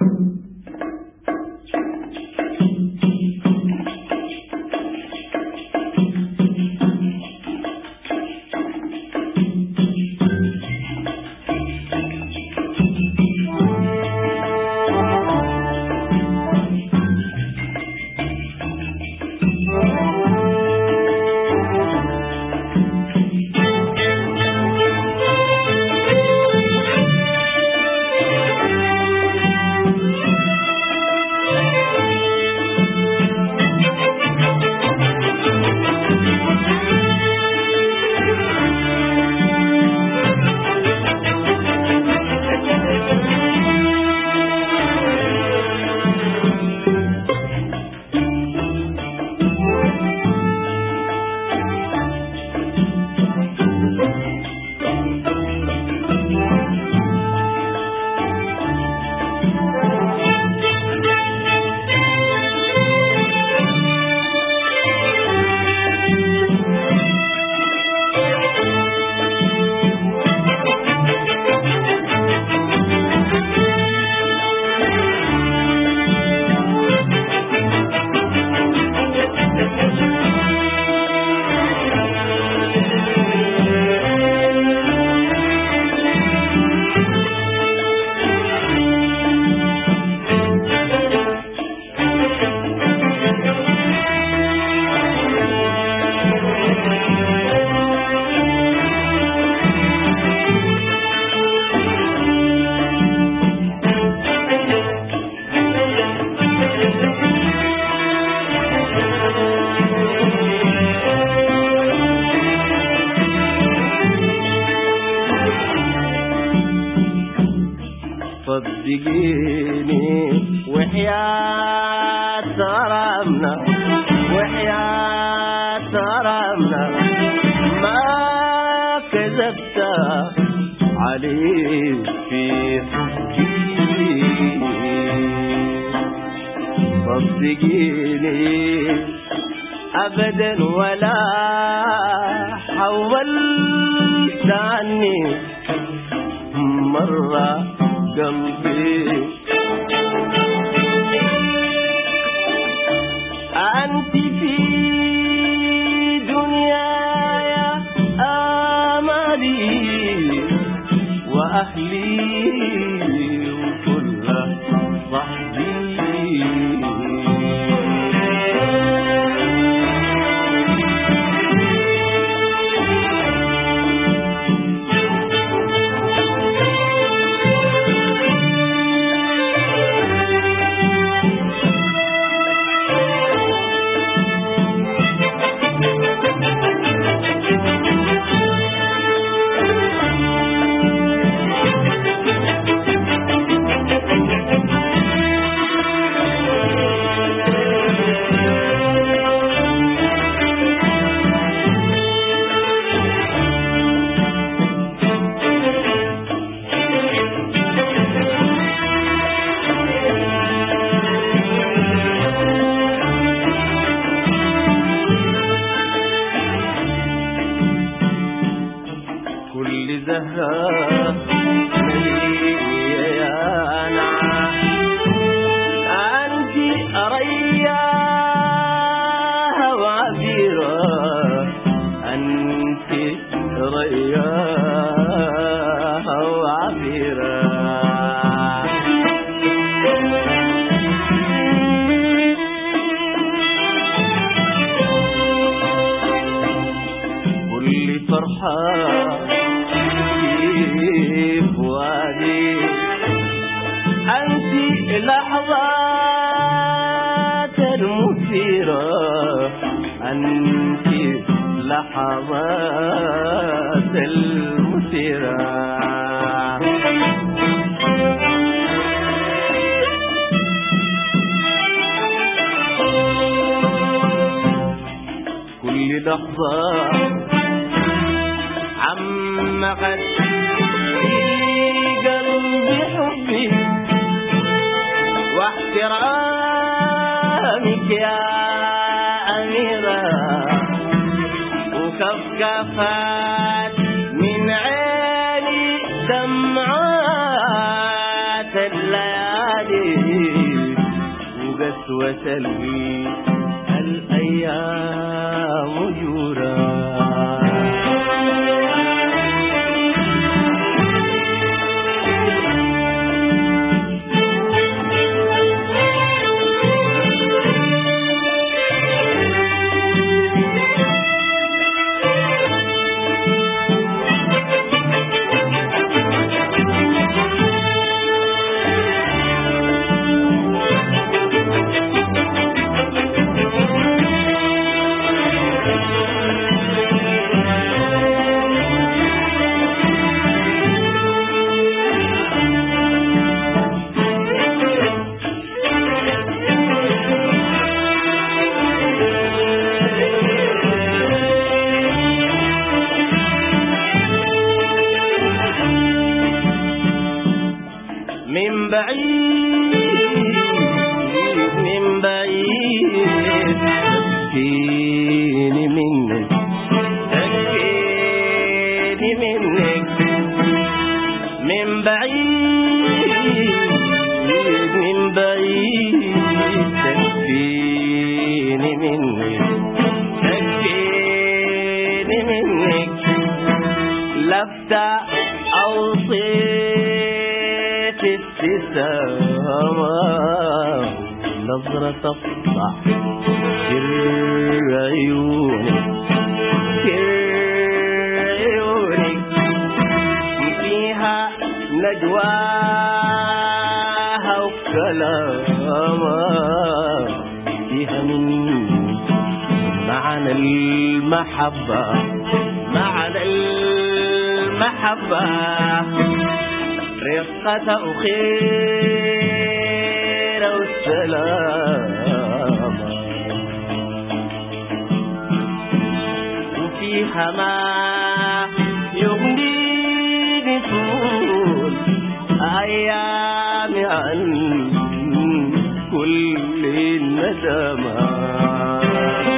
صدقيني وحياة غرامنا وحياة غرامنا ما كذبت عليك في حبي صدقيني أبدا ولا حولت عني مرة قلبي أنت في دنياي آمالي وأهلي وكل صحبي كل زهرة مليانة أنت أرياها وعبيرة أنت رياها وعبيرة كل فرحة في فؤادي أنت لحظات المثيرة أنت لحظات المثيرة كل لحظة عمقت في قلبي حبي واحترامك يا أميرة وكفكفات من عيني دمعات الليالي قسوة ال- الأيام جورا من بعيد من بعيد تكفيني منك تكفيني منك من بعيد من بعيد تكفيني منك تكفيني منك لفتة أو صيت ابتسامة نظرة تفضح سر عيونك سر عيونك فيها نجواها وكلامها فيها من معنى المحبة معنى المحبة رقة أخير والسلام وفيها ما يغنيني طول أيامي عن كل الندمات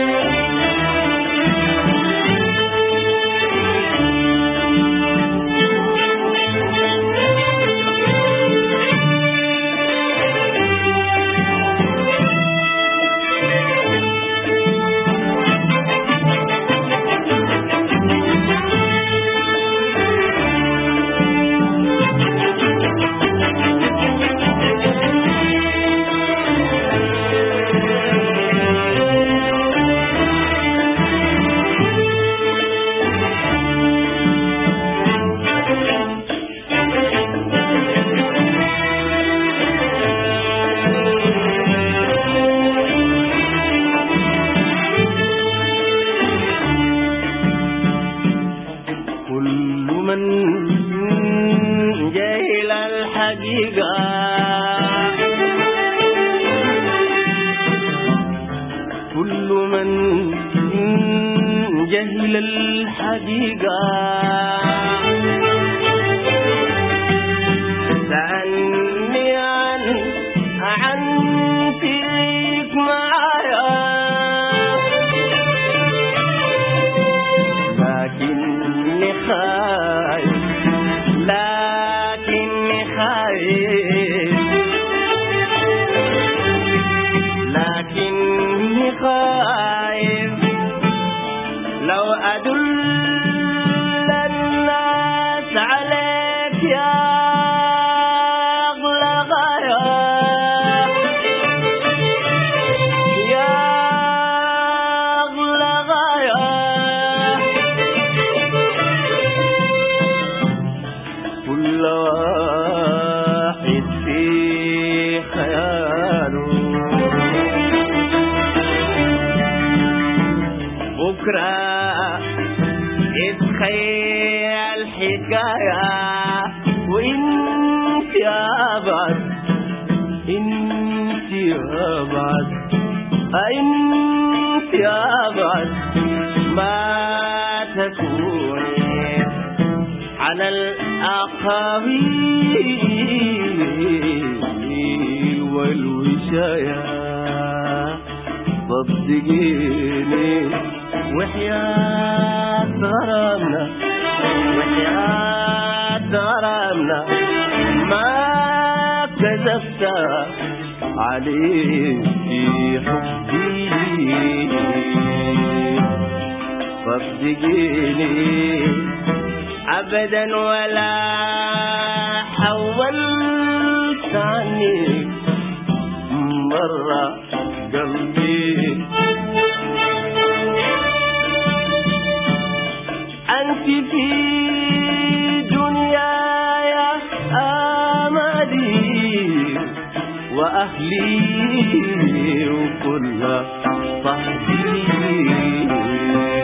كل من جهل الحقيقة كل من جهل الحقيقة سألني عن عن فيك معايا لكني خايف لكني خايف لكني خايف لو أدل الناس عليك يا أغلى غاية يا أغلى غاية كل واحد في خياله بكرة اتخيل حكاية وانت ابعد انت ابعد انت ابعد ما تكوني على الأقاويل والوشاية صدقيني وحياة غرامنا وحياة غرامنا ما كذبت أنت عليك في حبي فاصدقيني أبدا ولا حولت عنك مرة قلبي أنت في دنياي آمالي وأهلي وكل صحبي